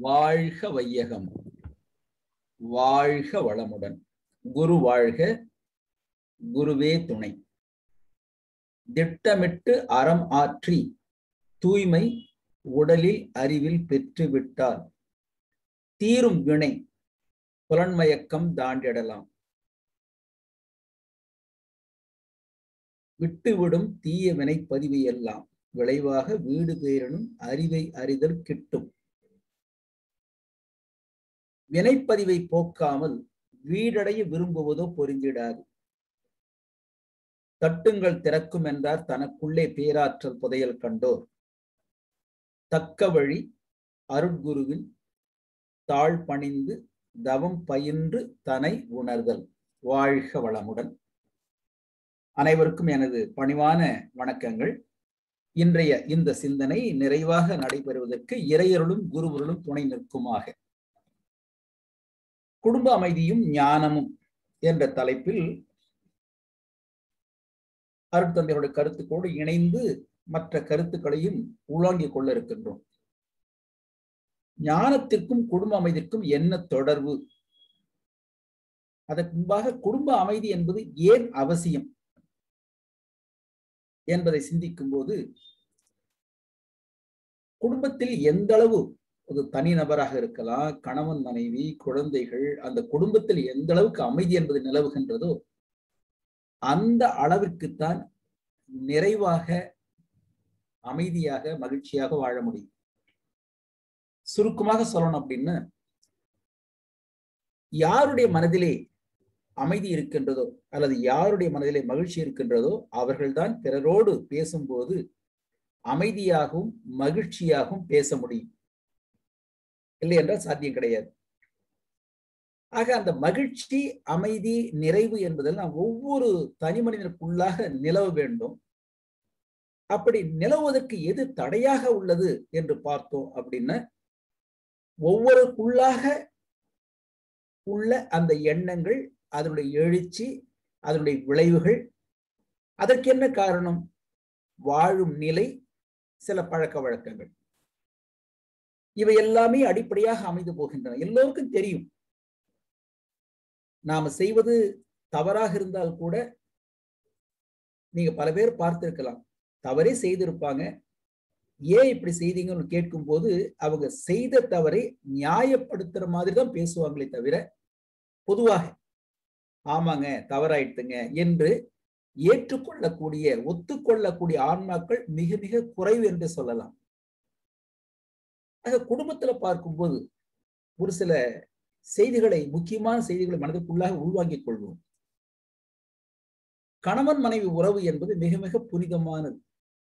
வாழ்க வையகம் வாழ்க வளமுடன் குரு வாழ்க குருவே துணை திட்டமிட்டு அறம் ஆற்றி தூய்மை உடலில் அறிவில் பெற்று விட்டால் தீரும் வினை புலன்மயக்கம் தாண்டிடலாம் விட்டுவிடும் தீய வினை பதிவை எல்லாம் விளைவாக வீடு பேரனும் அறிவை அறிதல் கிட்டும் வினைப்பதிவை போக்காமல் வீடடைய விரும்புவதோ பொருந்திடாது தட்டுங்கள் திறக்கும் என்றார் தனக்குள்ளே பேராற்றல் புதையல் கண்டோர் தக்க வழி அருட்குருவின் தாழ் பணிந்து தவம் பயின்று தனை உணர்தல் வாழ்க வளமுடன் அனைவருக்கும் எனது பணிவான வணக்கங்கள் இன்றைய இந்த சிந்தனை நிறைவாக நடைபெறுவதற்கு இறையருளும் குருவருளும் துணை நிற்குமாக குடும்ப அமைதியும் ஞானமும் என்ற தலைப்பில் அருட்தந்தையுடைய கருத்துக்கோடு இணைந்து மற்ற கருத்துக்களையும் உள்வாங்கிக் கொள்ள இருக்கின்றோம் ஞானத்திற்கும் குடும்ப அமைதிக்கும் என்ன தொடர்பு அதற்கு முன்பாக குடும்ப அமைதி என்பது ஏன் அவசியம் என்பதை சிந்திக்கும் போது குடும்பத்தில் எந்த அளவு ஒரு தனிநபராக இருக்கலாம் கணவன் மனைவி குழந்தைகள் அந்த குடும்பத்தில் எந்த அளவுக்கு அமைதி என்பது நிலவுகின்றதோ அந்த அளவிற்குத்தான் நிறைவாக அமைதியாக மகிழ்ச்சியாக வாழ முடியும் சுருக்கமாக சொல்லணும் அப்படின்னு யாருடைய மனதிலே அமைதி இருக்கின்றதோ அல்லது யாருடைய மனதிலே மகிழ்ச்சி இருக்கின்றதோ அவர்கள்தான் பிறரோடு பேசும்போது அமைதியாகவும் மகிழ்ச்சியாகவும் பேச முடியும் இல்லை என்றால் சாத்தியம் கிடையாது ஆக அந்த மகிழ்ச்சி அமைதி நிறைவு என்பதெல்லாம் ஒவ்வொரு தனி மனிதனுக்குள்ளாக நிலவ வேண்டும் அப்படி நிலவுவதற்கு எது தடையாக உள்ளது என்று பார்த்தோம் அப்படின்னா ஒவ்வொருக்குள்ளாக உள்ள அந்த எண்ணங்கள் அதனுடைய எழுச்சி அதனுடைய விளைவுகள் அதற்கு என்ன காரணம் வாழும் நிலை சில பழக்க வழக்கங்கள் இவை எல்லாமே அடிப்படையாக அமைந்து போகின்றன எல்லோருக்கும் தெரியும் நாம செய்வது தவறாக இருந்தால் கூட நீங்க பல பேர் பார்த்திருக்கலாம் தவறே செய்திருப்பாங்க ஏன் இப்படி செய்தீங்கன்னு கேட்கும் போது அவங்க செய்த தவறை நியாயப்படுத்துற மாதிரி தான் பேசுவாங்களே தவிர பொதுவாக ஆமாங்க தவறாயிட்டுங்க என்று ஏற்றுக்கொள்ளக்கூடிய ஒத்துக்கொள்ளக்கூடிய ஆன்மாக்கள் மிக மிக குறைவு என்று சொல்லலாம் ஆக குடும்பத்துல பார்க்கும்போது ஒரு சில செய்திகளை முக்கியமான செய்திகளை மனதுக்குள்ளாக உள்வாங்கிக் கொள்வோம் கணவன் மனைவி உறவு என்பது மிக மிக புனிதமானது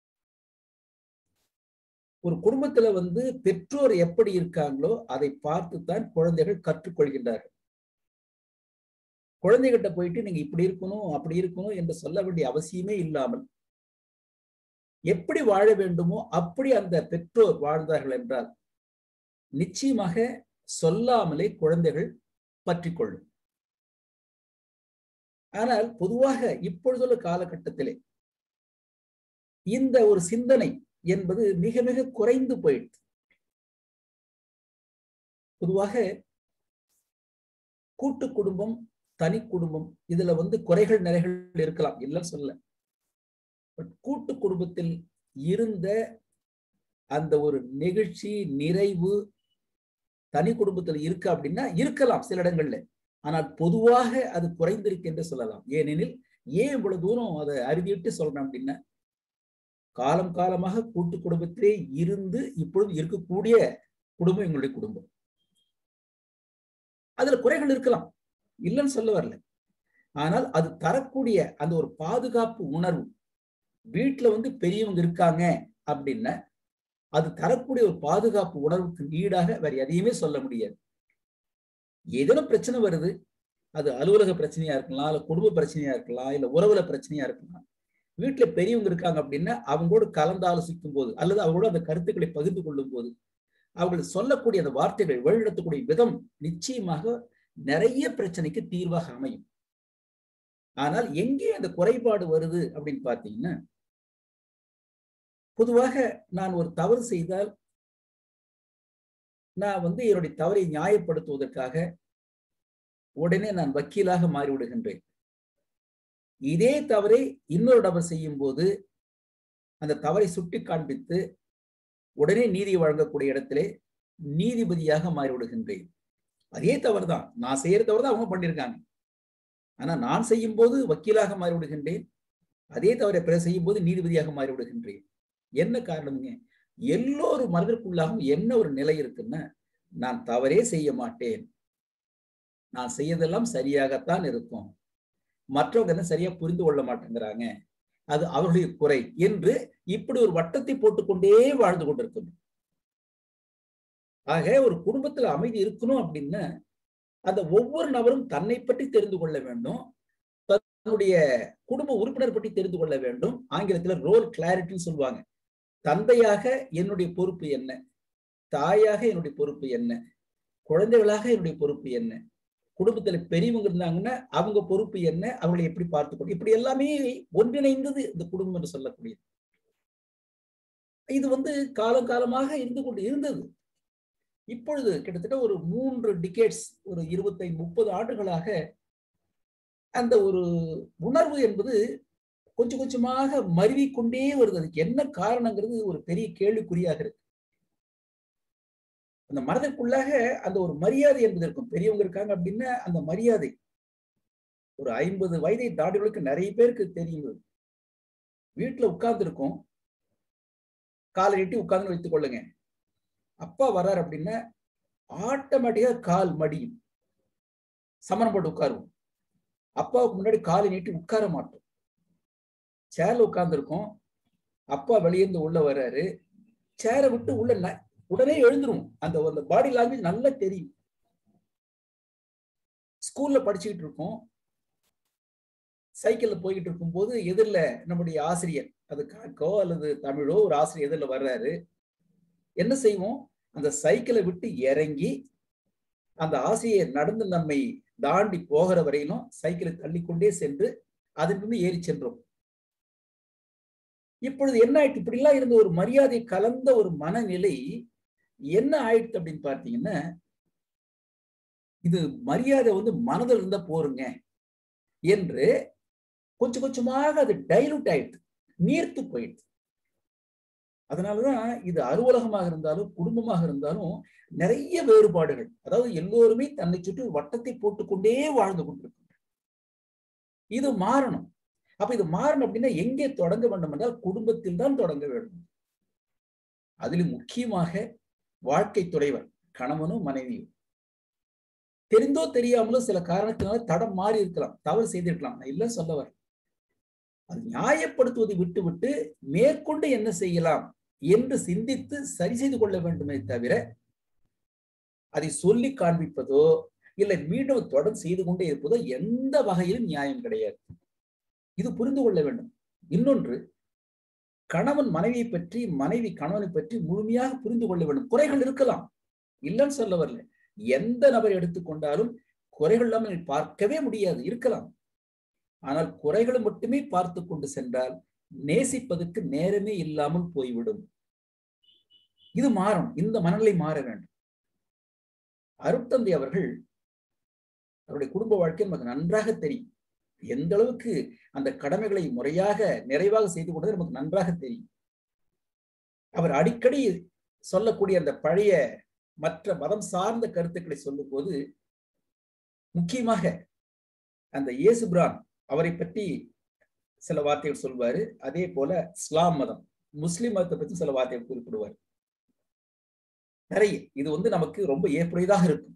ஒரு குடும்பத்துல வந்து பெற்றோர் எப்படி இருக்காங்களோ அதை பார்த்துத்தான் குழந்தைகள் கற்றுக்கொள்கின்றார்கள் குழந்தைகிட்ட போயிட்டு நீங்க இப்படி இருக்கணும் அப்படி இருக்கணும் என்று சொல்ல வேண்டிய அவசியமே இல்லாமல் எப்படி வாழ வேண்டுமோ அப்படி அந்த பெற்றோர் வாழ்ந்தார்கள் என்றால் நிச்சயமாக சொல்லாமலே குழந்தைகள் பற்றி கொள்ளும் ஆனால் பொதுவாக இப்பொழுதுள்ள காலகட்டத்திலே இந்த ஒரு சிந்தனை என்பது மிக மிக குறைந்து போயிடுது பொதுவாக கூட்டு குடும்பம் தனி குடும்பம் இதுல வந்து குறைகள் நிறைகள் இருக்கலாம் இல்லைன்னு சொல்ல பட் கூட்டு குடும்பத்தில் இருந்த அந்த ஒரு நெகிழ்ச்சி நிறைவு தனி குடும்பத்தில் இருக்கு அப்படின்னா இருக்கலாம் சில இடங்கள்ல ஆனால் பொதுவாக அது குறைந்திருக்கு என்று சொல்லலாம் ஏனெனில் ஏன் இவ்வளவு தூரம் அதை அறுதிட்டு சொல்றேன் அப்படின்னா காலம் காலமாக கூட்டு குடும்பத்திலே இருந்து இப்பொழுது இருக்கக்கூடிய குடும்பம் எங்களுடைய குடும்பம் அதுல குறைகள் இருக்கலாம் இல்லைன்னு சொல்ல வரல ஆனால் அது தரக்கூடிய அந்த ஒரு பாதுகாப்பு உணர்வு வீட்டுல வந்து பெரியவங்க இருக்காங்க அப்படின்னா அது தரக்கூடிய ஒரு பாதுகாப்பு உணர்வுக்கு ஈடாக வேற எதையுமே சொல்ல முடியாது ஏதேனும் பிரச்சனை வருது அது அலுவலக பிரச்சனையா இருக்கலாம் இல்ல குடும்ப பிரச்சனையா இருக்கலாம் இல்ல உறவுல பிரச்சனையா இருக்கலாம் வீட்டுல பெரியவங்க இருக்காங்க அப்படின்னா அவங்களோடு கலந்து ஆலோசிக்கும் போது அல்லது அவங்களோட அந்த கருத்துக்களை பகிர்ந்து கொள்ளும் போது அவர்கள் சொல்லக்கூடிய அந்த வார்த்தைகள் வழிநடத்தக்கூடிய விதம் நிச்சயமாக நிறைய பிரச்சனைக்கு தீர்வாக அமையும் ஆனால் எங்கே அந்த குறைபாடு வருது அப்படின்னு பாத்தீங்கன்னா பொதுவாக நான் ஒரு தவறு செய்தால் நான் வந்து என்னுடைய தவறை நியாயப்படுத்துவதற்காக உடனே நான் வக்கீலாக மாறிவிடுகின்றேன் இதே தவறை இன்னொரு நபர் செய்யும் போது அந்த தவறை சுட்டி காண்பித்து உடனே நீதி வழங்கக்கூடிய இடத்திலே நீதிபதியாக மாறிவிடுகின்றேன் அதே தவறு தான் நான் செய்யற தவறு தான் அவங்க பண்ணியிருக்காங்க ஆனா நான் செய்யும் போது வக்கீலாக மாறிவிடுகின்றேன் அதே தவிர பிற செய்யும் போது நீதிபதியாக மாறிவிடுகின்றேன் என்ன காரணம்ங்க எல்லோரும் மனதிற்குள்ளாகவும் என்ன ஒரு நிலை இருக்குன்னா நான் தவறே செய்ய மாட்டேன் நான் செய்யறதெல்லாம் சரியாகத்தான் இருக்கும் மற்றவங்க என்ன சரியா புரிந்து கொள்ள மாட்டேங்கிறாங்க அது அவர்களுடைய குறை என்று இப்படி ஒரு வட்டத்தை போட்டுக்கொண்டே வாழ்ந்து கொண்டிருக்கணும் ஆக ஒரு குடும்பத்துல அமைதி இருக்கணும் அப்படின்னா அந்த ஒவ்வொரு நபரும் தன்னை பற்றி தெரிந்து கொள்ள வேண்டும் தன்னுடைய குடும்ப உறுப்பினர் பற்றி தெரிந்து கொள்ள வேண்டும் ஆங்கிலத்துல ரோல் கிளாரிட்டின்னு சொல்லுவாங்க தந்தையாக என்னுடைய பொறுப்பு என்ன தாயாக என்னுடைய பொறுப்பு என்ன குழந்தைகளாக என்னுடைய பொறுப்பு என்ன குடும்பத்துல பெரியவங்க இருந்தாங்கன்னா அவங்க பொறுப்பு என்ன அவங்களை எப்படி பார்த்துக்கணும் இப்படி எல்லாமே ஒன்றிணைந்தது இந்த குடும்பம் என்று சொல்லக்கூடியது இது வந்து காலம் காலமாக இருந்து கொண்டு இருந்தது இப்பொழுது கிட்டத்தட்ட ஒரு மூன்று டிகேட்ஸ் ஒரு இருபத்தைந்து முப்பது ஆண்டுகளாக அந்த ஒரு உணர்வு என்பது கொஞ்சம் கொஞ்சமாக மருவிக்கொண்டே வருது அதுக்கு என்ன காரணங்கிறது ஒரு பெரிய கேள்விக்குறியாக இருக்கு அந்த மனதிற்குள்ளாக அந்த ஒரு மரியாதை என்பது இருக்கும் பெரியவங்க இருக்காங்க அப்படின்னா அந்த மரியாதை ஒரு ஐம்பது வயதை தாண்டிகளுக்கு நிறைய பேருக்கு தெரியும் வீட்டுல உட்கார்ந்து இருக்கும் காலை நீட்டி உட்கார்ந்து வைத்துக் கொள்ளுங்க அப்பா வர்றாரு அப்படின்னா ஆட்டோமேட்டிக்கா கால் மடியும் சமரம் போட்டு உட்காருவோம் அப்பாவுக்கு முன்னாடி காலை நீட்டி உட்கார மாட்டோம் சேர்ல உட்கார்ந்துருக்கோம் அப்பா வெளியேந்து உள்ள வர்றாரு சேரை விட்டு உள்ள உடனே எழுந்துரும் அந்த அந்த பாடி லாங்குவேஜ் நல்லா தெரியும் ஸ்கூல்ல படிச்சுக்கிட்டு இருக்கோம் சைக்கிள்ல போய்கிட்டு இருக்கும்போது எதிரில் நம்முடைய ஆசிரியர் அது கணக்கோ அல்லது தமிழோ ஒரு ஆசிரியர் எதிரில் வர்றாரு என்ன செய்வோம் அந்த சைக்கிளை விட்டு இறங்கி அந்த ஆசிரியர் நடந்து நம்மை தாண்டி போகிற வரையிலும் சைக்கிளை தள்ளிக்கொண்டே சென்று அதன் ஏறி சென்றோம் இப்பொழுது என்ன ஆயிட்டு இப்படிலாம் இருந்த ஒரு மரியாதை கலந்த ஒரு மனநிலை என்ன ஆயிடுச்சு அப்படின்னு பார்த்தீங்கன்னா இது மரியாதை வந்து மனதில் இருந்தா போருங்க என்று கொஞ்சம் கொஞ்சமாக அது டைலூட் ஆயிடுது நீர்த்து போயிடுது அதனாலதான் இது அலுவலகமாக இருந்தாலும் குடும்பமாக இருந்தாலும் நிறைய வேறுபாடுகள் அதாவது எல்லோருமே தன்னை சுற்றி வட்டத்தை போட்டுக்கொண்டே வாழ்ந்து கொண்டிருக்கின்றனர் இது மாறணும் அப்ப இது மாறணும் அப்படின்னா எங்கே தொடங்க வேண்டும் என்றால் குடும்பத்தில் தான் தொடங்க வேண்டும் அதிலும் முக்கியமாக வாழ்க்கை துறைவர் கணவனும் மனைவியும் தெரிந்தோ தெரியாமலோ சில காரணத்தினால தடம் மாறி இருக்கலாம் தவறு செய்திருக்கலாம் நான் இல்ல சொல்ல வரேன் அது நியாயப்படுத்துவதை விட்டு விட்டு மேற்கொண்டு என்ன செய்யலாம் என்று சிந்தித்து சரி செய்து கொள்ள வேண்டுமே தவிர அதை சொல்லி காண்பிப்பதோ இல்லை மீண்டும் தொடர்ந்து செய்து கொண்டே இருப்பதோ எந்த வகையிலும் நியாயம் கிடையாது இது புரிந்து கொள்ள வேண்டும் இன்னொன்று கணவன் மனைவியை பற்றி மனைவி கணவனை பற்றி முழுமையாக புரிந்து கொள்ள வேண்டும் குறைகள் இருக்கலாம் இல்லைன்னு சொல்ல வரல எந்த நபர் எடுத்துக்கொண்டாலும் குறைகள் இல்லாமல் பார்க்கவே முடியாது இருக்கலாம் ஆனால் குறைகளை மட்டுமே பார்த்து கொண்டு சென்றால் நேசிப்பதற்கு நேரமே இல்லாமல் போய்விடும் இது மாறும் இந்த மனநிலை மாற வேண்டும் அருட்தந்தை அவர்கள் அவருடைய குடும்ப வாழ்க்கை நமக்கு நன்றாக தெரியும் எந்த அளவுக்கு அந்த கடமைகளை முறையாக நிறைவாக செய்து கொண்டது நமக்கு நன்றாக தெரியும் அவர் அடிக்கடி சொல்லக்கூடிய அந்த பழைய மற்ற மதம் சார்ந்த கருத்துக்களை சொல்லும் போது முக்கியமாக அந்த இயேசுபிரான் அவரை பற்றி சில வார்த்தைகள் சொல்வாரு அதே போல இஸ்லாம் மதம் முஸ்லிம் மதத்தை பற்றி சில வார்த்தைகள் குறிப்பிடுவார் நிறைய இது வந்து நமக்கு ரொம்ப ஏற்புடையதாக இருக்கும்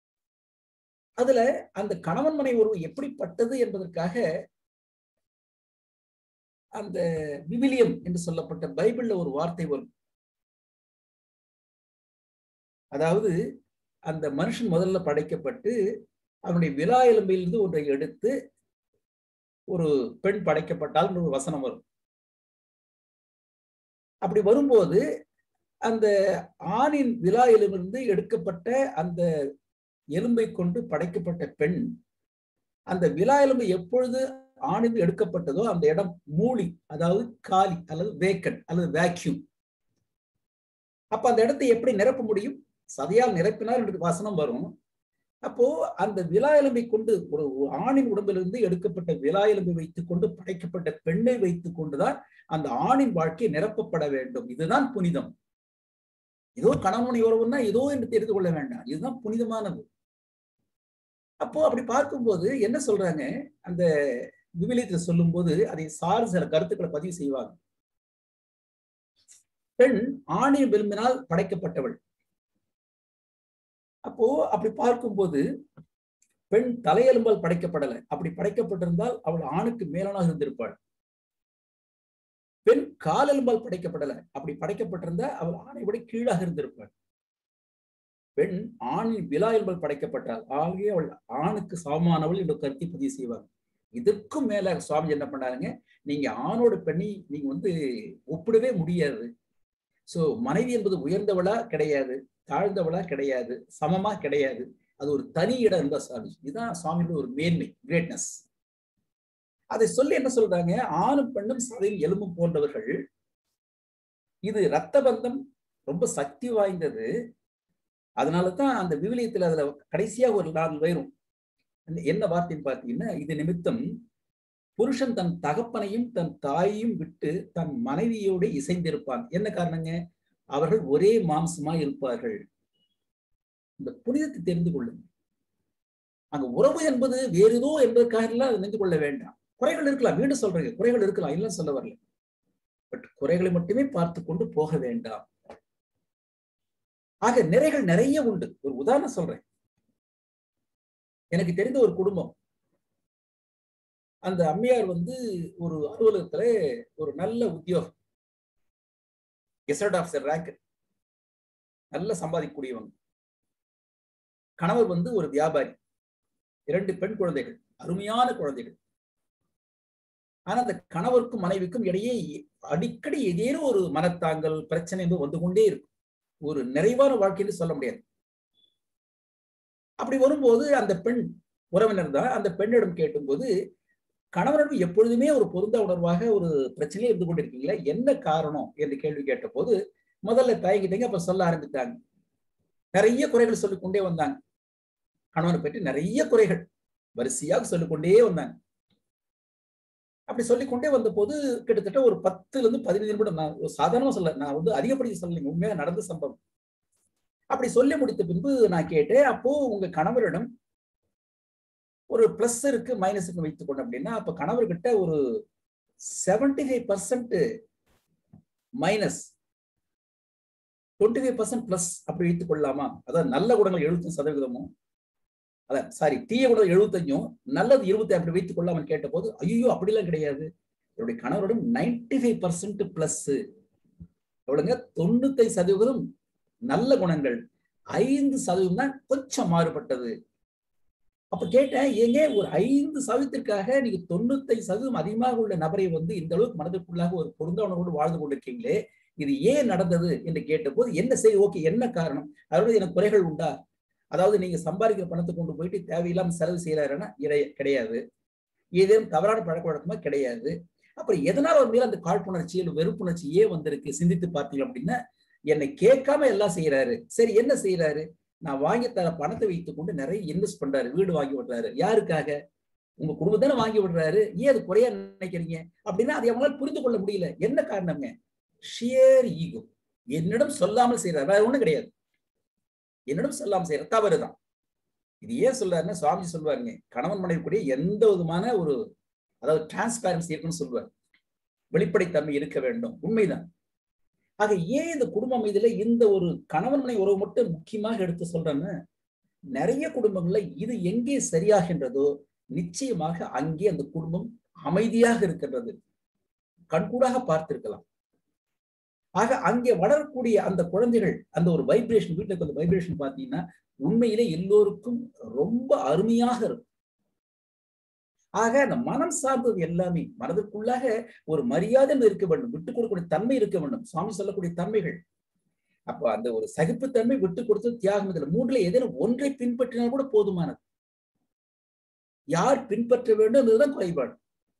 அதுல அந்த கணவன் மனை உறவு எப்படிப்பட்டது என்பதற்காக அந்த விவிலியம் என்று சொல்லப்பட்ட பைபிள்ல ஒரு வார்த்தை வரும் அதாவது அந்த மனுஷன் முதல்ல படைக்கப்பட்டு அவனுடைய விழா எலும்பிலிருந்து ஒன்றை எடுத்து ஒரு பெண் படைக்கப்பட்டால் ஒரு வசனம் வரும் அப்படி வரும்போது அந்த ஆணின் விழா எலும்பிலிருந்து எடுக்கப்பட்ட அந்த எலும்பை கொண்டு படைக்கப்பட்ட பெண் அந்த விழா எலும்பு எப்பொழுது ஆணில் எடுக்கப்பட்டதோ அந்த இடம் மூடி அதாவது காலி அல்லது வேக்கன் அல்லது வேக்யூம் அப்ப அந்த இடத்தை எப்படி நிரப்ப முடியும் சதையால் நிரப்பினார் என்று வசனம் வரும் அப்போ அந்த விலா எலும்பை கொண்டு ஒரு ஒரு ஆணின் உடம்பிலிருந்து எடுக்கப்பட்ட விலா எலும்பை வைத்துக் கொண்டு படைக்கப்பட்ட பெண்ணை வைத்துக் கொண்டுதான் அந்த ஆணின் வாழ்க்கை நிரப்பப்பட வேண்டும் இதுதான் புனிதம் ஏதோ கணவனை உறவுன்னா ஏதோ என்று தெரிந்து கொள்ள வேண்டாம் இதுதான் புனிதமானது அப்போ அப்படி பார்க்கும்போது என்ன சொல்றாங்க அந்த விவிலியத்தை சொல்லும் போது அதை சார் சில கருத்துக்களை பதிவு செய்வாங்க பெண் ஆணின் விரும்பினால் படைக்கப்பட்டவள் அப்போ அப்படி பார்க்கும்போது பெண் தலையெலும்பால் படைக்கப்படல அப்படி படைக்கப்பட்டிருந்தால் அவள் ஆணுக்கு மேலானாக இருந்திருப்பாள் பெண் காலெலும்பால் படைக்கப்படல அப்படி படைக்கப்பட்டிருந்தா அவள் ஆணை விட கீழாக இருந்திருப்பாள் பெண் ஆணின் விழா என்பல் படைக்கப்பட்டாள் ஆகிய அவள் ஆணுக்கு சமமானவள் என்ற கருத்தை பதிவு செய்வாங்க இதற்கும் மேல சுவாமி என்ன பண்ணாருங்க நீங்க ஆணோட பெண்ணை நீங்க வந்து ஒப்பிடவே முடியாது சோ மனைவி என்பது உயர்ந்தவளா கிடையாது தாழ்ந்தவளா கிடையாது சமமா கிடையாது அது ஒரு தனி இடம் இருந்தா சுவாமி இதுதான் சுவாமியோட ஒரு மேன்மை கிரேட்னஸ் அதை சொல்லி என்ன சொல்றாங்க ஆணும் பெண்ணும் சதையும் எலும்பும் போன்றவர்கள் இது ரத்த பந்தம் ரொம்ப சக்தி வாய்ந்தது அதனாலதான் அந்த விவிலியத்துல அதுல கடைசியா ஒரு நாலு வரும் என்ன வார்த்தைன்னு பார்த்தீங்கன்னா இது நிமித்தம் புருஷன் தன் தகப்பனையும் தன் தாயையும் விட்டு தன் மனைவியோடு இசைந்திருப்பான் என்ன காரணங்க அவர்கள் ஒரே மாம்சமா இருப்பார்கள் இந்த புனிதத்தை தெரிந்து கொள்ளுங்க அங்க உறவு என்பது வேறு ஏதோ என்பதற்காக எல்லாம் நினைந்து கொள்ள வேண்டாம் குறைகள் இருக்கலாம் வீடு சொல்றீங்க குறைகள் இருக்கலாம் இல்லைன்னு சொல்ல வரல பட் குறைகளை மட்டுமே பார்த்து கொண்டு போக வேண்டாம் ஆக நிறைகள் நிறைய உண்டு ஒரு உதாரணம் சொல்றேன் எனக்கு தெரிந்த ஒரு குடும்பம் அந்த அம்மையார் வந்து ஒரு அலுவலகத்துல ஒரு நல்ல உத்தியோகம் கெசட் ஆஃபீஸர் ரேங்க் நல்ல சம்பாதிக்கக்கூடியவங்க கணவர் வந்து ஒரு வியாபாரி இரண்டு பெண் குழந்தைகள் அருமையான குழந்தைகள் ஆனா அந்த கணவருக்கும் மனைவிக்கும் இடையே அடிக்கடி ஏதேனும் ஒரு மனத்தாங்கல் பிரச்சனை என்பது வந்து கொண்டே இருக்கும் ஒரு நிறைவான வாழ்க்கைன்னு சொல்ல முடியாது அப்படி வரும்போது அந்த பெண் உறவினர் தான் அந்த பெண்ணிடம் கேட்டும்போது கணவரிடம் எப்பொழுதுமே ஒரு பொருந்த உணர்வாக ஒரு பிரச்சனையே இருந்து கொண்டிருக்கீங்களா என்ன காரணம் என்று கேள்வி கேட்ட போது முதல்ல தயங்கிட்டீங்க அப்ப சொல்ல ஆரம்பித்தாங்க நிறைய குறைகள் சொல்லிக்கொண்டே வந்தாங்க கணவனை பற்றி நிறைய குறைகள் வரிசையாக சொல்லிக்கொண்டே வந்தாங்க அப்படி சொல்லிக்கொண்டே வந்த போது கிட்டத்தட்ட ஒரு பத்துல இருந்து பதினைந்து நிமிடம் நான் சாதாரணமா சொல்ல நான் வந்து அதிகப்படுத்தி சொல்லலைங்க உண்மையாக நடந்த சம்பவம் அப்படி சொல்லி முடித்த பின்பு நான் கேட்டேன் அப்போ உங்க கணவரிடம் ஒரு பிளஸ் இருக்கு மைனஸ் இருக்கு வைத்துக்கொண்டு அப்படின்னா அப்ப கணவர்கிட்ட ஒரு seventy five percent minus twenty five percent plus அப்படி வைத்துக் கொள்ளலாமா அதாவது நல்ல குணங்கள் எழுபத்தஞ்சு சதவீதமும் அதான் சாரி தீய குணங்கள் எழுபத்தஞ்சும் நல்லது இருபத்தி அப்படி வைத்துக் கொள்ளாமல் கேட்ட போது ஐயோ அப்படிலாம் கிடையாது என்னுடைய கணவரிடம் நைன்டி ஃபைவ் பர்சன்ட் பிளஸ் எவ்வளவுங்க தொண்ணூத்தி சதவீதம் நல்ல குணங்கள் ஐந்து சதவீதம் தான் கொஞ்சம் மாறுபட்டது அப்ப கேட்டேன் ஏங்க ஒரு ஐந்து சதவீதத்திற்காக நீங்க தொண்ணூத்தி சதவீதம் அதிகமாக உள்ள நபரை வந்து இந்த அளவுக்கு மனதிற்குள்ளாக ஒரு பொருந்த உணர்வோடு வாழ்ந்து கொண்டிருக்கீங்களே இது ஏன் நடந்தது என்று கேட்டபோது என்ன சரி ஓகே என்ன காரணம் அதோட எனக்கு குறைகள் உண்டா அதாவது நீங்க சம்பாதிக்கிற பணத்தை கொண்டு போயிட்டு தேவையில்லாம செலவு செய்யறாருன்னா கிடையாது ஏதேனும் தவறான பழக்க வழக்கமா கிடையாது அப்புறம் எதனால ஒரு மேல அந்த காழ்ப்புணர்ச்சி இல்லை வெறுப்புணர்ச்சி ஏன் வந்திருக்கு சிந்தித்து பார்த்தீங்க அப்படின்னா என்னை கேட்காம எல்லாம் செய்யறாரு சரி என்ன செய்யறாரு நான் வாங்கி தர பணத்தை வைத்துக் கொண்டு நிறைய இன்வெஸ்ட் பண்றாரு வீடு வாங்கி விடுறாரு யாருக்காக உங்க குடும்பம் தானே வாங்கி விடுறாரு ஏன் அது குறையா நினைக்கிறீங்க அப்படின்னா அதை அவங்களால புரிந்து கொள்ள முடியல என்ன காரணங்க ஷியர் ஈகோ என்னிடம் சொல்லாமல் செய்யறாரு வேற ஒண்ணும் கிடையாது என்னிடம் சொல்லாமல் செய்யற தவறுதான் இது ஏன் சொல்றாருன்னா சுவாமி சொல்லுவாருங்க கணவன் மனைவி கூட எந்த விதமான ஒரு அதாவது டிரான்ஸ்பேரன்சி இருக்குன்னு சொல்லுவார் வெளிப்படைத்தன்மை இருக்க வேண்டும் உண்மைதான் ஆக ஏன் இந்த குடும்ப அமைதியில இந்த ஒரு கணவன் மனை உறவு மட்டும் முக்கியமாக எடுத்து சொல்றேன்னு நிறைய குடும்பங்கள்ல இது எங்கே சரியாகின்றதோ நிச்சயமாக அங்கே அந்த குடும்பம் அமைதியாக இருக்கின்றது கண்கூடாக பார்த்திருக்கலாம் ஆக அங்கே வளரக்கூடிய அந்த குழந்தைகள் அந்த ஒரு வைப்ரேஷன் வீட்டுல இருக்க அந்த வைப்ரேஷன் பார்த்தீங்கன்னா உண்மையிலே எல்லோருக்கும் ரொம்ப அருமையாக இருக்கும் ஆக அந்த மனம் சார்ந்தது எல்லாமே மனதிற்குள்ளாக ஒரு மரியாதை இருக்க வேண்டும் விட்டுக் கொடுக்கக்கூடிய தன்மை இருக்க வேண்டும் சுவாமி சொல்லக்கூடிய தன்மைகள் அப்போ அந்த ஒரு சகிப்புத்தன்மை விட்டு கொடுத்து தியாகம் இதில் மூன்றுல ஏதேனும் ஒன்றை பின்பற்றினால் கூட போதுமானது யார் பின்பற்ற வேண்டும் என்பதுதான் குறைபாடு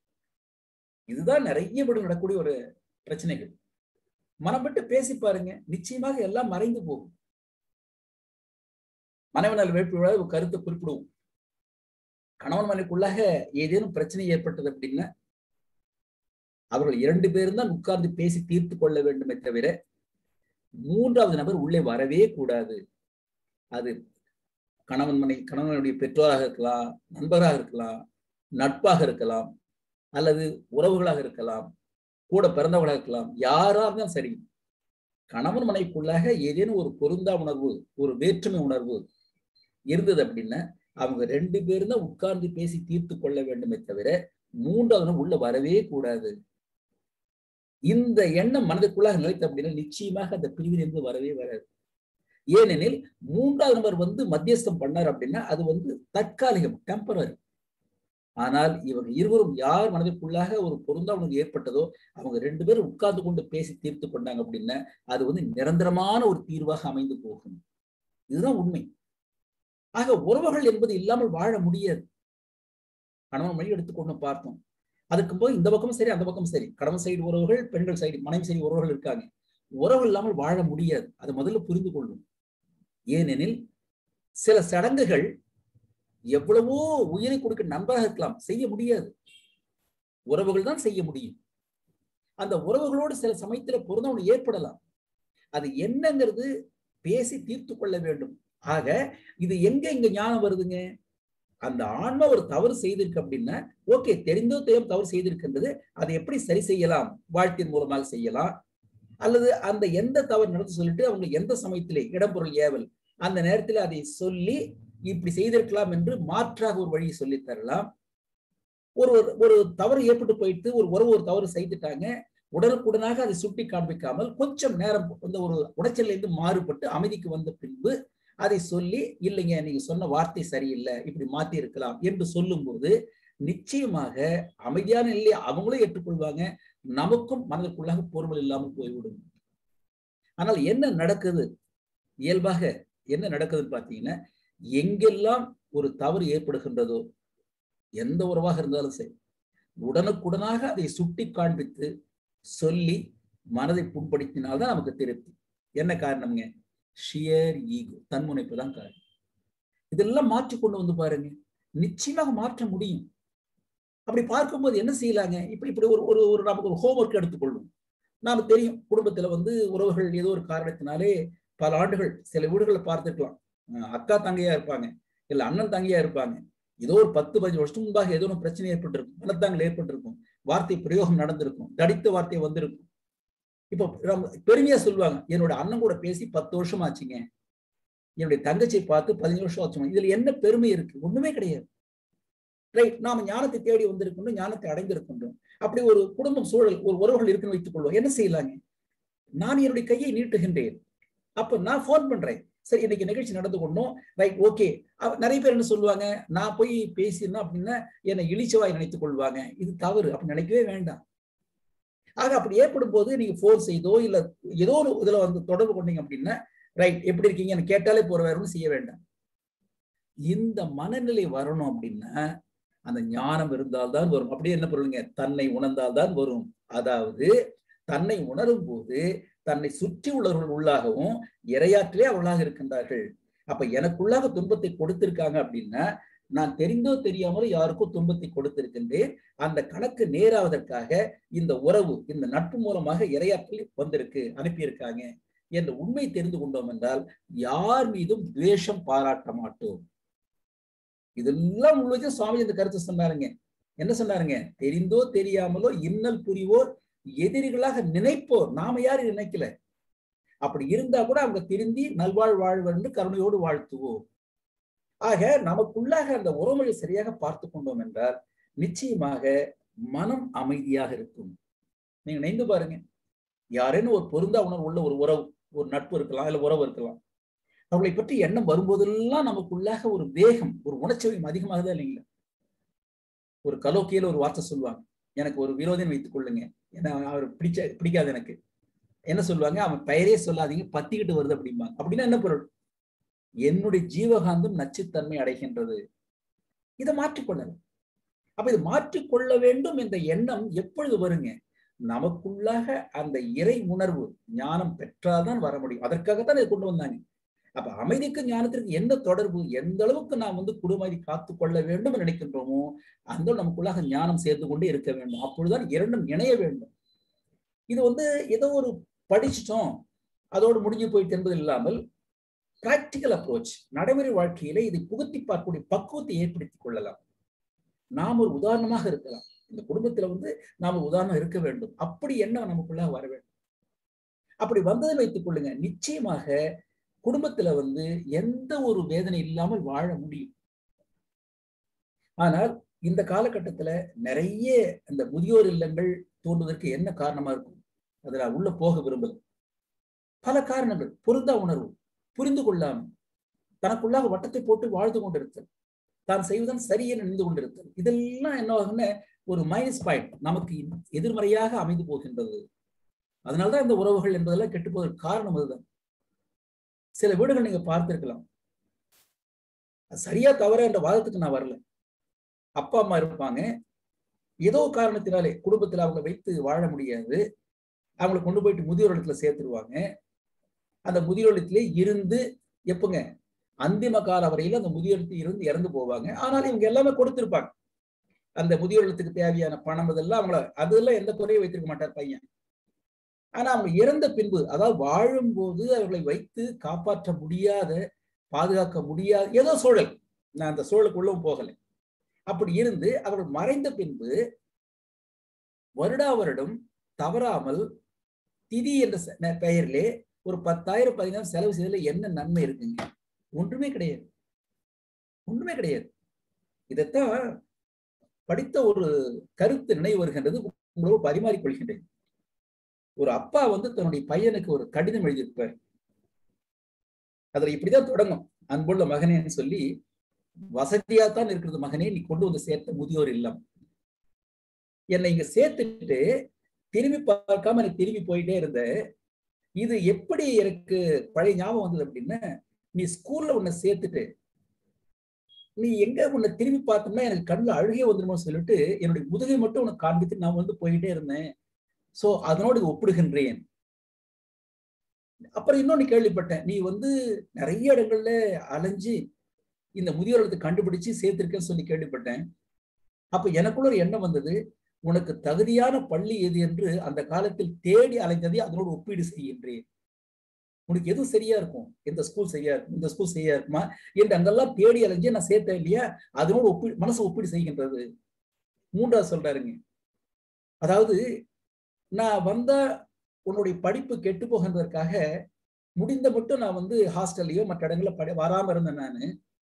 இதுதான் நிறைய விட நடக்கூடிய ஒரு பிரச்சனைகள் மனம் விட்டு பேசி பாருங்க நிச்சயமாக எல்லாம் மறைந்து போகும் மனைவனால் வேட்புவிழா ஒரு கருத்தை குறிப்பிடுவோம் கணவன் மனைக்குள்ளாக ஏதேனும் பிரச்சனை ஏற்பட்டது அப்படின்னா அவர்கள் இரண்டு பேரும் தான் உட்கார்ந்து பேசி தீர்த்து கொள்ள வேண்டுமே தவிர மூன்றாவது நபர் உள்ளே வரவே கூடாது அது கணவன் மனை கணவனுடைய பெற்றோராக இருக்கலாம் நண்பராக இருக்கலாம் நட்பாக இருக்கலாம் அல்லது உறவுகளாக இருக்கலாம் கூட பிறந்தவர்களாக இருக்கலாம் யாரா இருந்தாலும் சரி கணவன் மனைக்குள்ளாக ஏதேனும் ஒரு பொருந்தா உணர்வு ஒரு வேற்றுமை உணர்வு இருந்தது அப்படின்னா அவங்க ரெண்டு பேரும் தான் உட்கார்ந்து பேசி தீர்த்து கொள்ள வேண்டுமே தவிர மூன்றாவது உள்ள வரவே கூடாது இந்த எண்ணம் மனதுக்குள்ளாக நிலைத்து அப்படின்னா நிச்சயமாக அந்த பிரிவிலிருந்து வரவே வராது ஏனெனில் மூன்றாவது நபர் வந்து மத்தியஸ்தம் பண்ணார் அப்படின்னா அது வந்து தற்காலிகம் டெம்பரரி ஆனால் இவங்க இருவரும் யார் மனதிற்குள்ளாக ஒரு பொருந்தா உனக்கு ஏற்பட்டதோ அவங்க ரெண்டு பேரும் உட்கார்ந்து கொண்டு பேசி தீர்த்து கொண்டாங்க அப்படின்னா அது வந்து நிரந்தரமான ஒரு தீர்வாக அமைந்து போகும் இதுதான் உண்மை ஆக உறவுகள் என்பது இல்லாமல் வாழ முடியாது கணவன் மொழி எடுத்துக்கொண்டு பார்த்தோம் அதுக்கு போது இந்த பக்கமும் சரி அந்த பக்கமும் சரி கணவன் சைடு உறவுகள் பெண்கள் சைடு மனைவி சைடு உறவுகள் இருக்காங்க உறவு இல்லாமல் வாழ முடியாது அதை முதல்ல புரிந்து கொள்ளும் ஏனெனில் சில சடங்குகள் எவ்வளவோ உயிரை கொடுக்க நண்பராக இருக்கலாம் செய்ய முடியாது உறவுகள் தான் செய்ய முடியும் அந்த உறவுகளோடு சில சமயத்துல பொருந்தவன் ஏற்படலாம் அது என்னங்கிறது பேசி தீர்த்து கொள்ள வேண்டும் ஆக இது எங்க இங்க ஞானம் வருதுங்க அந்த ஆன்மா ஒரு தவறு செய்திருக்கு அப்படின்னா ஓகே தெரிந்தோ தெரியாம தவறு செய்திருக்கின்றது அதை எப்படி சரி செய்யலாம் வாழ்த்தின் மூலமாக செய்யலாம் அல்லது அந்த எந்த தவறு நடந்து சொல்லிட்டு அவங்க எந்த சமயத்திலே இடம்பொருள் ஏவல் அந்த நேரத்தில் அதை சொல்லி இப்படி செய்திருக்கலாம் என்று மாற்றாக ஒரு வழியை சொல்லி தரலாம் ஒரு ஒரு தவறு ஏற்பட்டு போயிட்டு ஒரு உறவு ஒரு தவறு செய்துட்டாங்க உடனுக்குடனாக அதை சுட்டி காண்பிக்காமல் கொஞ்சம் நேரம் வந்து ஒரு உடைச்சல்ல இருந்து மாறுபட்டு அமைதிக்கு வந்த பின்பு அதை சொல்லி இல்லைங்க நீங்க சொன்ன வார்த்தை சரியில்லை இப்படி மாத்தி இருக்கலாம் என்று சொல்லும்போது நிச்சயமாக அமைதியான நிலையை அவங்களும் ஏற்றுக்கொள்வாங்க நமக்கும் மனதிற்குள்ளாக பொறுமல் இல்லாமல் போய்விடும் ஆனால் என்ன நடக்குது இயல்பாக என்ன நடக்குதுன்னு பார்த்தீங்கன்னா எங்கெல்லாம் ஒரு தவறு ஏற்படுகின்றதோ எந்த உறவாக இருந்தாலும் சரி உடனுக்குடனாக அதை சுட்டி காண்பித்து சொல்லி மனதை புண்படுத்தினால்தான் நமக்கு திருப்தி என்ன காரணம்ங்க ஷியர் ஈகோ தன்முனைப்பு தான் காரணம் இதெல்லாம் மாற்றி கொண்டு வந்து பாருங்க நிச்சயமாக மாற்ற முடியும் அப்படி பார்க்கும்போது என்ன செய்யலாங்க இப்படி இப்படி ஒரு ஒரு ஒரு நமக்கு ஒரு ஹோம்ஒர்க் எடுத்துக்கொள்ளும் நாம தெரியும் குடும்பத்துல வந்து உறவுகள் ஏதோ ஒரு காரணத்தினாலே பல ஆண்டுகள் சில வீடுகளை பார்த்துருக்கலாம் அக்கா தங்கையா இருப்பாங்க இல்ல அண்ணன் தங்கையா இருப்பாங்க ஏதோ ஒரு பத்து பதினஞ்சு வருஷம் முன்பாக ஏதோ ஒரு பிரச்சனை ஏற்பட்டிருக்கும் மனத்தாங்கள் ஏற்பட்டிருக்கும் வார்த்தை பிரயோகம் நடந்திருக்கும் தடித்த வார்த்தை வந்திருக்கும் இப்போ பெருமையா சொல்லுவாங்க என்னோட அண்ணன் கூட பேசி பத்து வருஷம் ஆச்சுங்க என்னுடைய தங்கச்சியை பார்த்து பதினஞ்சு வருஷம் ஆச்சுங்க இதுல என்ன பெருமை இருக்கு ஒண்ணுமே கிடையாது ரைட் நாம ஞானத்தை தேடி வந்திருக்கணும் ஞானத்தை அடைந்திருக்கின்றோம் அப்படி ஒரு குடும்பம் சூழல் ஒரு உறவுகள் இருக்குன்னு வைத்துக் கொள்வோம் என்ன செய்யலாங்க நான் என்னுடைய கையை நீட்டுகின்றேன் அப்ப நான் போன் பண்றேன் சரி இன்னைக்கு நிகழ்ச்சி நடந்து கொண்டோம் ரைட் ஓகே நிறைய பேர் என்ன சொல்லுவாங்க நான் போய் பேசியிருந்தேன் அப்படின்னா என்னை இழிச்சவாய் நினைத்துக் கொள்வாங்க இது தவறு அப்படி நினைக்கவே வேண்டாம் ஆக அப்படி ஏற்படும் போது நீங்க போன் செய்தோ இல்ல ஏதோ ஒரு இதுல வந்து தொடர்பு கொண்டீங்க அப்படின்னா ரைட் எப்படி இருக்கீங்க கேட்டாலே போற வேறும் செய்ய வேண்டாம் இந்த மனநிலை வரணும் அப்படின்னா அந்த ஞானம் இருந்தால்தான் வரும் அப்படியே என்ன பொருளுங்க தன்னை உணர்ந்தால்தான் வரும் அதாவது தன்னை உணரும் போது தன்னை சுற்றி உள்ளவர்கள் உள்ளாகவும் இரையாற்றிலே அவர்களாக இருக்கின்றார்கள் அப்ப எனக்குள்ளாக துன்பத்தை கொடுத்திருக்காங்க அப்படின்னா நான் தெரிந்தோ தெரியாமலோ யாருக்கும் துன்பத்தை கொடுத்திருக்கின்றேன் அந்த கணக்கு நேராவதற்காக இந்த உறவு இந்த நட்பு மூலமாக இரையாற்றில் வந்திருக்கு அனுப்பியிருக்காங்க என்ற உண்மை தெரிந்து கொண்டோம் என்றால் யார் மீதும் துவேஷம் பாராட்ட மாட்டோம் இதெல்லாம் உங்களுக்கு சுவாமி இந்த கருத்து சொன்னாருங்க என்ன சொன்னாருங்க தெரிந்தோ தெரியாமலோ இன்னல் புரிவோர் எதிரிகளாக நினைப்போர் நாம யாரும் நினைக்கல அப்படி இருந்தா கூட அவங்க திருந்தி நல்வாழ் வாழ்வென்று கருணையோடு வாழ்த்துவோம் ஆக நமக்குள்ளாக அந்த உறவுகளை சரியாக பார்த்து கொண்டோம் என்றால் நிச்சயமாக மனம் அமைதியாக இருக்கும் நீங்க நினைந்து பாருங்க யாரேனும் ஒரு பொருந்தா உணர்வு உள்ள ஒரு உறவு ஒரு நட்பு இருக்கலாம் இல்ல உறவு இருக்கலாம் அவர்களை பற்றி எண்ணம் வரும்போதெல்லாம் நமக்குள்ளாக ஒரு வேகம் ஒரு உணர்ச்சியும் அதிகமாக தான் இல்லைங்களா ஒரு கலோக்கியில ஒரு வார்த்தை சொல்லுவாங்க எனக்கு ஒரு விரோதம் வைத்துக் கொள்ளுங்க ஏன்னா அவர் பிடிச்ச பிடிக்காது எனக்கு என்ன சொல்லுவாங்க அவன் பெயரே சொல்லாதீங்க பத்திக்கிட்டு வருது அப்படிம்பாங்க அப்படின்னா என்ன பொருள் என்னுடைய ஜீவகாந்தம் நச்சுத்தன்மை அடைகின்றது இதை மாற்றிக்கொள்ளலாம் அப்ப இது மாற்றிக்கொள்ள வேண்டும் என்ற எண்ணம் எப்பொழுது வருங்க நமக்குள்ளாக அந்த இறை உணர்வு ஞானம் பெற்றால்தான் வர முடியும் அதற்காகத்தான் இதை கொண்டு வந்தாங்க அப்ப அமைதிக்கு ஞானத்திற்கு என்ன தொடர்பு எந்த அளவுக்கு நாம் வந்து குடும்பத்தை காத்து கொள்ள வேண்டும் என்று நினைக்கின்றோமோ அந்த நமக்குள்ளாக ஞானம் சேர்ந்து கொண்டே இருக்க வேண்டும் அப்பொழுதுதான் இரண்டும் இணைய வேண்டும் இது வந்து ஏதோ ஒரு படிச்சிட்டோம் அதோடு முடிஞ்சு போயிட்டு என்பது இல்லாமல் பிராக்டிக்கல் அப்ரோச் நடைமுறை வாழ்க்கையில இதை புகுத்தி பார்க்கக்கூடிய பக்குவத்தை ஏற்படுத்திக் கொள்ளலாம் நாம் ஒரு உதாரணமாக இருக்கலாம் இந்த குடும்பத்துல வந்து நாம உதாரணம் இருக்க வேண்டும் அப்படி என்ன நமக்குள்ளாக வர வேண்டும் அப்படி வந்ததை வைத்துக் கொள்ளுங்க நிச்சயமாக குடும்பத்துல வந்து எந்த ஒரு வேதனை இல்லாமல் வாழ முடியும் ஆனால் இந்த காலகட்டத்துல நிறைய அந்த முதியோர் இல்லங்கள் தோன்றுவதற்கு என்ன காரணமா இருக்கும் அதுல உள்ள போக விரும்பல பல காரணங்கள் பொருந்தா உணர்வு புரிந்து கொள்ளாம தனக்குள்ளாக வட்டத்தை போட்டு வாழ்ந்து கொண்டிருத்தல் தான் செய்வதன் சரியே நினைந்து கொண்டிருத்தல் இதெல்லாம் என்ன ஆகும்னு ஒரு மைனஸ் பாயிண்ட் நமக்கு எதிர்மறையாக அமைந்து போகின்றது அதனால்தான் இந்த உறவுகள் என்பதெல்லாம் கெட்டு போவதற்கு காரணம் அதுதான் சில வீடுகள் நீங்க பார்த்திருக்கலாம் சரியா தவற என்ற வாதத்துக்கு நான் வரல அப்பா அம்மா இருப்பாங்க ஏதோ காரணத்தினாலே குடும்பத்துல அவங்க வைத்து வாழ முடியாது அவங்களை கொண்டு போயிட்டு முதியோர் இடத்துல சேர்த்துருவாங்க அந்த முதியோர் இடத்திலே இருந்து எப்பங்க அந்திம கால வரையில அந்த முதியோரத்தில் இருந்து இறந்து போவாங்க ஆனால் இவங்க எல்லாமே கொடுத்திருப்பாங்க அந்த முதியோர் இல்லத்துக்கு தேவையான பணம் இதெல்லாம் அவங்கள அதெல்லாம் எந்த குறையும் வைத்திருக்க மாட்டார் பையன் ஆனா அவங்க இறந்த பின்பு அதாவது வாழும் போது அவர்களை வைத்து காப்பாற்ற முடியாத பாதுகாக்க முடியாத ஏதோ சூழல் நான் அந்த சூழலுக்குள்ளவும் போகலை அப்படி இருந்து அவர்கள் மறைந்த பின்பு வருடா வருடம் தவறாமல் திதி என்ற பெயரிலே ஒரு பத்தாயிரம் பதினாயிரம் செலவு செய்ததுல என்ன நன்மை இருக்குங்க ஒன்றுமே கிடையாது ஒன்றுமே கிடையாது இதைத்தான் படித்த ஒரு கருத்து நினைவு வருகின்றது உங்களோடு பரிமாறிக்கொள்கின்றேன் ஒரு அப்பா வந்து தன்னுடைய பையனுக்கு ஒரு கடிதம் எழுதியிருப்பார் அதுல இப்படிதான் தொடங்கும் அன்புள்ள மகனேன்னு சொல்லி வசதியா தான் இருக்கிறது மகனே நீ கொண்டு வந்து சேர்த்த முதியோர் இல்லம் என்னை இங்க சேர்த்துட்டு திரும்பி பார்க்காம எனக்கு திரும்பி போயிட்டே இருந்த இது எப்படி எனக்கு பழைய ஞாபகம் வந்தது அப்படின்னா நீ ஸ்கூல்ல உன்னை சேர்த்துட்டு நீ எங்க உன்னை திரும்பி பார்த்தோம்னா எனக்கு கண்ணுல அழுகே வந்துடுமோ சொல்லிட்டு என்னுடைய முதுகை மட்டும் உனக்கு காண்பித்து நான் வந்து போயிட்டே இருந்தேன் சோ அதனோடு ஒப்பிடுகின்றேன் அப்புறம் இன்னொன்னு கேள்விப்பட்டேன் நீ வந்து நிறைய இடங்கள்ல அலைஞ்சு இந்த முதியோரத்தை கண்டுபிடிச்சு சேர்த்திருக்கேன்னு சொல்லி கேள்விப்பட்டேன் அப்ப எனக்குள்ள ஒரு எண்ணம் வந்தது உனக்கு தகுதியான பள்ளி எது என்று அந்த காலத்தில் தேடி அலைந்ததை அதனோடு ஒப்பீடு செய்கின்றேன் உனக்கு எதுவும் சரியா இருக்கும் எந்த ஸ்கூல் சரியா இருக்கும் இந்த ஸ்கூல் சரியா இருக்குமா என்று அங்கெல்லாம் தேடி அலைஞ்சு நான் சேர்த்தேன் இல்லையா அதனோடு ஒப்பீடு மனசு ஒப்பீடு செய்கின்றது மூன்றாவது சொல்றாருங்க அதாவது நான் வந்த உன்னுடைய படிப்பு கெட்டு போகின்றதற்காக முடிந்த மட்டும் நான் வந்து ஹாஸ்டல்லையோ மற்ற இடங்கள்ல படி வராம இருந்தேன் நான்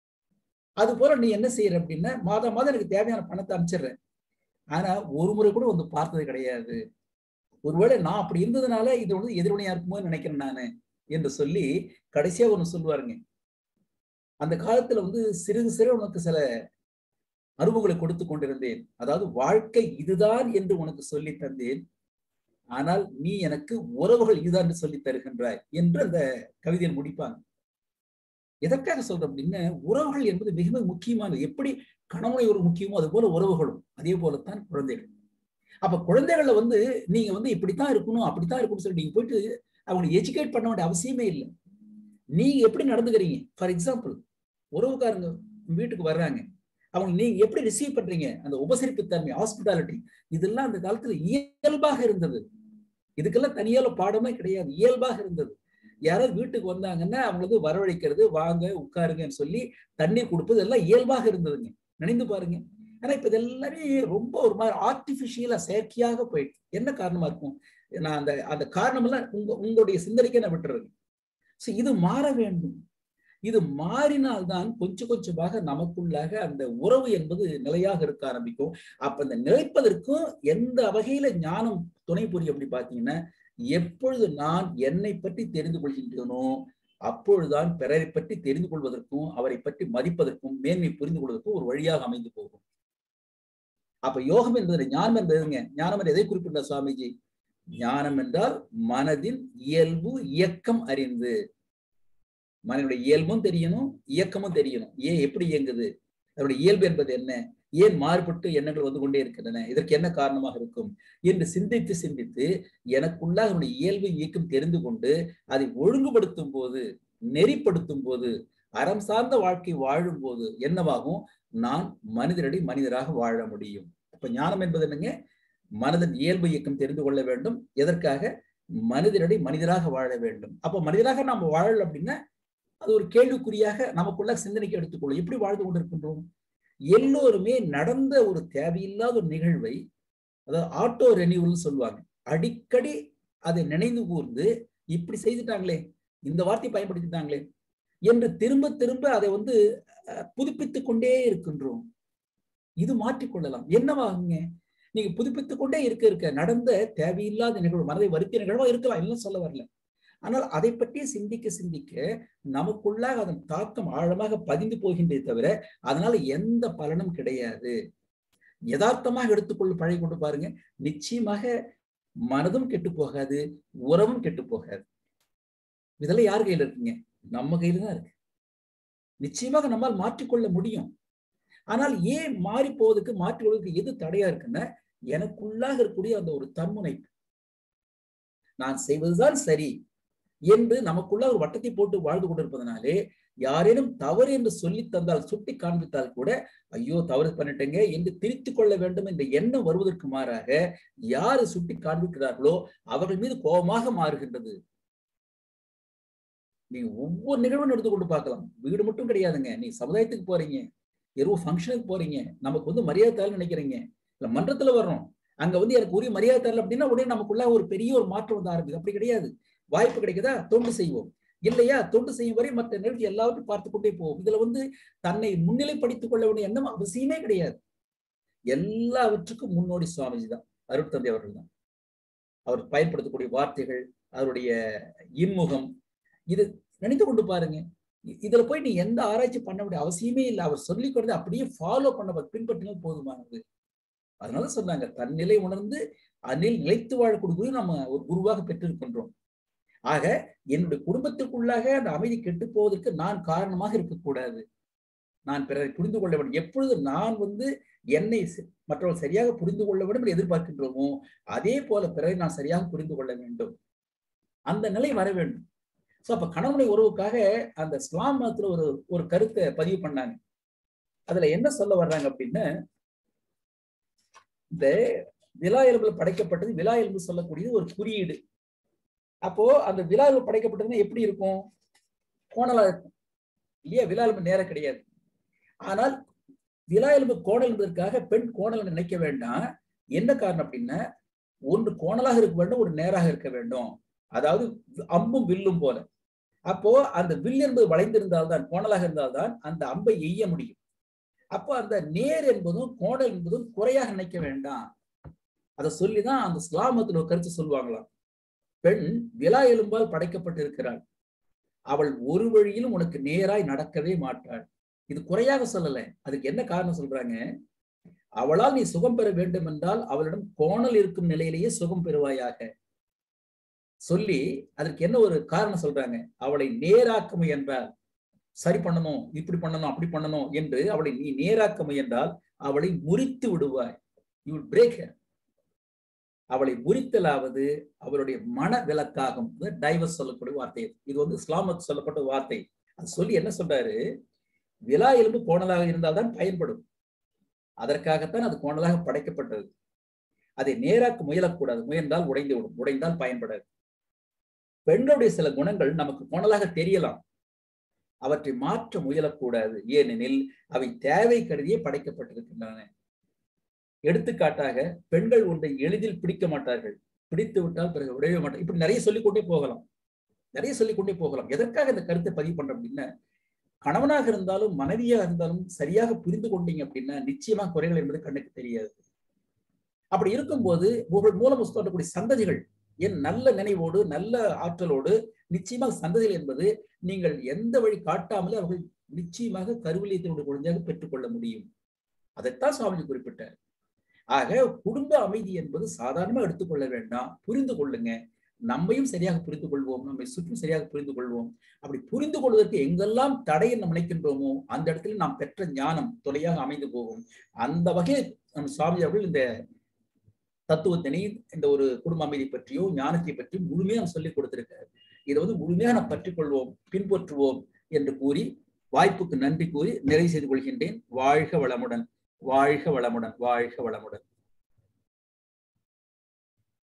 அது போல நீ என்ன செய்யற அப்படின்னா மாதம் மாதம் எனக்கு தேவையான பணத்தை அனுப்பிச்சிடுறேன் ஆனா ஒரு முறை கூட வந்து பார்த்தது கிடையாது ஒருவேளை நான் அப்படி இருந்ததுனால இது வந்து எதிர்வினையா இருக்குமோ நினைக்கிறேன் நானு என்று சொல்லி கடைசியா ஒண்ணு சொல்லுவாருங்க அந்த காலத்துல வந்து சிறிது சிறு உனக்கு சில அனுபவங்களை கொடுத்து கொண்டிருந்தேன் அதாவது வாழ்க்கை இதுதான் என்று உனக்கு சொல்லி தந்தேன் ஆனால் நீ எனக்கு உறவுகள் இதுதான் என்று சொல்லி தருகின்றாய் என்று அந்த கவிதையில் முடிப்பாங்க எதற்காக சொல்றோம் அப்படின்னா உறவுகள் என்பது மிக மிக முக்கியமானது எப்படி கணவனை ஒரு முக்கியமோ அது போல உறவுகளும் அதே போலத்தான் குழந்தைகள் அப்ப குழந்தைகளை வந்து நீங்க வந்து இப்படித்தான் இருக்கணும் அப்படித்தான் இருக்கணும்னு சொல்லி நீங்க போயிட்டு அவங்களை எஜுகேட் பண்ண வேண்டிய அவசியமே இல்லை நீங்க எப்படி நடந்துக்கிறீங்க ஃபார் எக்ஸாம்பிள் உறவுக்காரங்க வீட்டுக்கு வர்றாங்க அவங்க நீங்க எப்படி ரிசீவ் பண்றீங்க அந்த உபசரிப்பு தன்மை ஹாஸ்பிட்டாலிட்டி இதெல்லாம் அந்த காலத்துல இயல்பாக இருந்தது இதுக்கெல்லாம் தனியால பாடமே கிடையாது இயல்பாக இருந்தது யாராவது வீட்டுக்கு வந்தாங்கன்னா அவங்களுக்கு வரவழைக்கிறது வாங்க உட்காருங்கன்னு சொல்லி தண்ணீர் கொடுப்பது எல்லாம் இயல்பாக இருந்ததுங்க நினைந்து பாருங்க ஆனா இப்ப இதெல்லாமே ரொம்ப ஒரு மாதிரி ஆர்டிபிஷியலா செயற்கையாக போயிட்டு என்ன காரணமா இருக்கும் நான் அந்த அந்த காரணம் எல்லாம் உங்க உங்களுடைய சிந்தனைக்கே நான் விட்டுறது சோ இது மாற வேண்டும் இது மாறினால்தான் கொஞ்சம் கொஞ்சமாக நமக்குள்ளாக அந்த உறவு என்பது நிலையாக இருக்க ஆரம்பிக்கும் அப்ப இந்த நிலைப்பதற்கும் எந்த வகையில ஞானம் துணை புரியும் அப்படி பாத்தீங்கன்னா எப்பொழுது நான் என்னை பற்றி தெரிந்து கொள்கின்றனோ அப்பொழுதுதான் பிறரை பற்றி தெரிந்து கொள்வதற்கும் அவரை பற்றி மதிப்பதற்கும் மேன்மை புரிந்து கொள்வதற்கும் ஒரு வழியாக அமைந்து போகும் அப்ப யோகம் என்பது ஞானம் என்பதுங்க ஞானம் என்று எதை குறிப்பிட்ட சுவாமிஜி ஞானம் என்றால் மனதின் இயல்பு இயக்கம் அறிந்து மனிதனுடைய இயல்பும் தெரியணும் இயக்கமும் தெரியணும் ஏன் எப்படி இயங்குது அதனுடைய இயல்பு என்பது என்ன ஏன் மாறுபட்டு எண்ணங்கள் வந்து கொண்டே இருக்கின்றன இதற்கு என்ன காரணமாக இருக்கும் என்று சிந்தித்து சிந்தித்து எனக்குள்ளாக அதனுடைய இயல்பு இயக்கம் தெரிந்து கொண்டு அதை ஒழுங்குபடுத்தும் போது நெறிப்படுத்தும் போது அறம் சார்ந்த வாழ்க்கை வாழும் போது என்னவாகும் நான் மனிதரடி மனிதராக வாழ முடியும் அப்ப ஞானம் என்பது என்னங்க மனதின் இயல்பு இயக்கம் தெரிந்து கொள்ள வேண்டும் எதற்காக மனிதரடி மனிதராக வாழ வேண்டும் அப்ப மனிதராக நாம் வாழல அப்படின்னா அது ஒரு கேள்விக்குறியாக நமக்குள்ள சிந்தனைக்கு எடுத்துக்கொள்ளும் எப்படி வாழ்ந்து கொண்டிருக்கின்றோம் எல்லோருமே நடந்த ஒரு தேவையில்லாத ஒரு நிகழ்வை அதாவது ஆட்டோ ரெனியூவல் சொல்லுவாங்க அடிக்கடி அதை நினைந்து கூர்ந்து இப்படி செய்துட்டாங்களே இந்த வார்த்தை பயன்படுத்திட்டாங்களே என்று திரும்ப திரும்ப அதை வந்து புதுப்பித்துக் கொண்டே இருக்கின்றோம் இது மாற்றிக்கொள்ளலாம் என்னவாகுங்க நீங்க புதுப்பித்துக் கொண்டே இருக்க இருக்க நடந்த தேவையில்லாத நிகழ்வு மனதை வருத்திய நிகழ்வா இருக்கலாம் இல்லை சொல்ல வரல ஆனால் அதை பற்றியே சிந்திக்க சிந்திக்க நமக்குள்ளாக அதன் தாக்கம் ஆழமாக பதிந்து போகின்றே தவிர அதனால எந்த பலனும் கிடையாது யதார்த்தமாக எடுத்துக்கொள்ள பழகி கொண்டு பாருங்க நிச்சயமாக மனதும் கெட்டு போகாது உறவும் கெட்டு போகாது இதெல்லாம் யார் கையில இருக்குங்க நம்ம கையில தான் இருக்கு நிச்சயமாக நம்மால் மாற்றிக்கொள்ள முடியும் ஆனால் ஏன் மாறி போவதற்கு மாற்றிக்கொள்வதற்கு எது தடையா இருக்குன்னா எனக்குள்ளாக இருக்கக்கூடிய அந்த ஒரு தன்முனைப்பு நான் செய்வதுதான் சரி என்று நமக்குள்ள ஒரு வட்டத்தை போட்டு வாழ்ந்து கொண்டிருப்பதனாலே யாரேனும் தவறு என்று சொல்லி தந்தால் சுட்டி காண்பித்தால் கூட ஐயோ தவறு பண்ணிட்டேங்க என்று திருத்திக் கொள்ள வேண்டும் என்ற எண்ணம் வருவதற்கு மாறாக யாரு சுட்டி காண்பிக்கிறார்களோ அவர்கள் மீது கோபமாக மாறுகின்றது நீங்க ஒவ்வொரு நிகழ்வும் எடுத்து கொண்டு பார்க்கலாம் வீடு மட்டும் கிடையாதுங்க நீ சமுதாயத்துக்கு போறீங்க எருவ ஃபங்க்ஷனுக்கு போறீங்க நமக்கு வந்து மரியாதை தரல நினைக்கிறீங்க இல்ல மன்றத்துல வர்றோம் அங்க வந்து எனக்கு உரிய மரியாதை தரல அப்படின்னா உடனே நமக்குள்ள ஒரு பெரிய ஒரு மாற்றம் வந்து ஆரம்பிக்குது அப்படி கிடையாது வாய்ப்பு கிடைக்குதா தொண்டு செய்வோம் இல்லையா தொண்டு செய்யும் வரை மற்ற நிகழ்ச்சி எல்லாவற்றையும் பார்த்து கொண்டே போவோம் இதுல வந்து தன்னை முன்னிலைப்படுத்திக் கொள்ள வேண்டிய எண்ணம் அவசியமே கிடையாது எல்லாவற்றுக்கும் முன்னோடி சுவாமிஜி தான் அருட்தந்தை அவர்கள் தான் அவர் பயன்படுத்தக்கூடிய வார்த்தைகள் அவருடைய இன்முகம் இது நினைத்து கொண்டு பாருங்க இதுல போய் நீ எந்த ஆராய்ச்சி பண்ண வேண்டிய அவசியமே இல்லை அவர் சொல்லிக் கொடுத்து அப்படியே ஃபாலோ பண்ண பின்பற்றினால் போதுமானது அதனால சொன்னாங்க தன்னிலை உணர்ந்து அனில் நிலைத்து வாழக்கூடிய நம்ம ஒரு குருவாக பெற்றிருக்கின்றோம் ஆக என்னுடைய குடும்பத்திற்குள்ளாக அந்த அமைதி கெட்டு போவதற்கு நான் காரணமாக இருக்கக்கூடாது நான் பிறரை புரிந்து கொள்ள வேண்டும் எப்பொழுது நான் வந்து என்னை மற்றவர்கள் சரியாக புரிந்து கொள்ள வேண்டும் என்று எதிர்பார்க்கின்றோமோ அதே போல பிறரை நான் சரியாக புரிந்து கொள்ள வேண்டும் அந்த நிலை வர வேண்டும் ஸோ அப்ப கணவனை உறவுக்காக அந்த ஸ்லாம் மதத்துல ஒரு ஒரு கருத்தை பதிவு பண்ணாங்க அதுல என்ன சொல்ல வர்றாங்க அப்படின்னா இந்த விழா எலும்புல படைக்கப்பட்டது விழா எலும்பு சொல்லக்கூடியது ஒரு குறியீடு அப்போ அந்த விழா எலும்பு படைக்கப்பட்டதுன்னா எப்படி இருக்கும் கோணலா இருக்கும் இல்லையா விழா எலும்பு நேரம் கிடையாது ஆனால் விழா எலும்பு கோணல் என்பதற்காக பெண் கோணல் நினைக்க வேண்டாம் என்ன காரணம் அப்படின்னா ஒன்று கோணலாக இருக்க வேண்டும் ஒரு நேராக இருக்க வேண்டும் அதாவது அம்பும் வில்லும் போல அப்போ அந்த வில் என்பது வளைந்திருந்தால்தான் கோணலாக இருந்தால்தான் அந்த அம்பை எய்ய முடியும் அப்போ அந்த நேர் என்பதும் கோணல் என்பதும் குறையாக நினைக்க வேண்டாம் அதை சொல்லிதான் அந்த ஸ்லாமத்தில் ஒரு கருத்து சொல்லுவாங்களாம் பெண் விழா எலும்பால் படைக்கப்பட்டிருக்கிறாள் அவள் ஒரு வழியிலும் உனக்கு நேராய் நடக்கவே மாட்டாள் இது குறையாக சொல்லல அதுக்கு என்ன காரணம் சொல்றாங்க அவளால் நீ சுகம் பெற வேண்டும் என்றால் அவளிடம் கோணல் இருக்கும் நிலையிலேயே சுகம் பெறுவாயாக சொல்லி அதற்கு என்ன ஒரு காரணம் சொல்றாங்க அவளை நேராக்க முயன்றால் சரி பண்ணணும் இப்படி பண்ணணும் அப்படி பண்ணணும் என்று அவளை நீ நேராக்க முயன்றால் அவளை முறித்து விடுவாய் யூ பிரேக் அவளை முறித்தலாவது அவளுடைய மன விலக்காகும் டைவர்ஸ் சொல்லக்கூடிய வார்த்தை இது வந்து இஸ்லாமத் சொல்லப்பட்ட வார்த்தை அது சொல்லி என்ன சொல்றாரு விழா எலும்பு கோணலாக இருந்தால்தான் பயன்படும் அதற்காகத்தான் அது கோணலாக படைக்கப்பட்டது அதை நேராக்க முயலக்கூடாது முயன்றால் உடைந்து விடும் உடைந்தால் பயன்படாது பெண்களுடைய சில குணங்கள் நமக்கு கோணலாக தெரியலாம் அவற்றை மாற்ற முயலக்கூடாது ஏனெனில் அவை தேவை கருதியே படைக்கப்பட்டிருக்கின்றன எடுத்துக்காட்டாக பெண்கள் ஒன்றை எளிதில் பிடிக்க மாட்டார்கள் பிடித்து விட்டால் பிறகு விடவே மாட்டார் இப்படி நிறைய சொல்லிக்கொண்டே போகலாம் நிறைய சொல்லிக்கொண்டே போகலாம் எதற்காக இந்த கருத்தை பதிவு பண்றோம் அப்படின்னா கணவனாக இருந்தாலும் மனைவியாக இருந்தாலும் சரியாக புரிந்து கொண்டீங்க அப்படின்னா நிச்சயமா குறைகள் என்பது கண்ணுக்கு தெரியாது அப்படி இருக்கும்போது உங்கள் மூலம் தோன்றக்கூடிய சந்ததிகள் என் நல்ல நினைவோடு நல்ல ஆற்றலோடு நிச்சயமாக சந்ததிகள் என்பது நீங்கள் எந்த வழி காட்டாமலே அவர்கள் நிச்சயமாக கருவிலியத்தினுடைய குழந்தையாக பெற்றுக்கொள்ள முடியும் அதைத்தான் சுவாமிஜி குறிப்பிட்டார் ஆக குடும்ப அமைதி என்பது சாதாரணமா எடுத்துக்கொள்ள வேண்டாம் புரிந்து கொள்ளுங்க நம்மையும் சரியாக புரிந்து கொள்வோம் நம்மை சுற்றும் சரியாக புரிந்து கொள்வோம் அப்படி புரிந்து கொள்வதற்கு எங்கெல்லாம் தடையை நாம் நினைக்கின்றோமோ அந்த இடத்துல நாம் பெற்ற ஞானம் துணையாக அமைந்து போகும் அந்த வகையில் நம் சுவாமி அவர்கள் இந்த தத்துவத்தினை இந்த ஒரு குடும்ப அமைதி பற்றியோ ஞானத்தை பற்றியும் முழுமையாக சொல்லிக் கொடுத்திருக்காரு இதை வந்து முழுமையாக நாம் பற்றிக்கொள்வோம் பின்பற்றுவோம் என்று கூறி வாய்ப்புக்கு நன்றி கூறி நிறைவு செய்து கொள்கின்றேன் வாழ்க வளமுடன் வாழ்க வளமுடன் வாழ்க வளமுடன்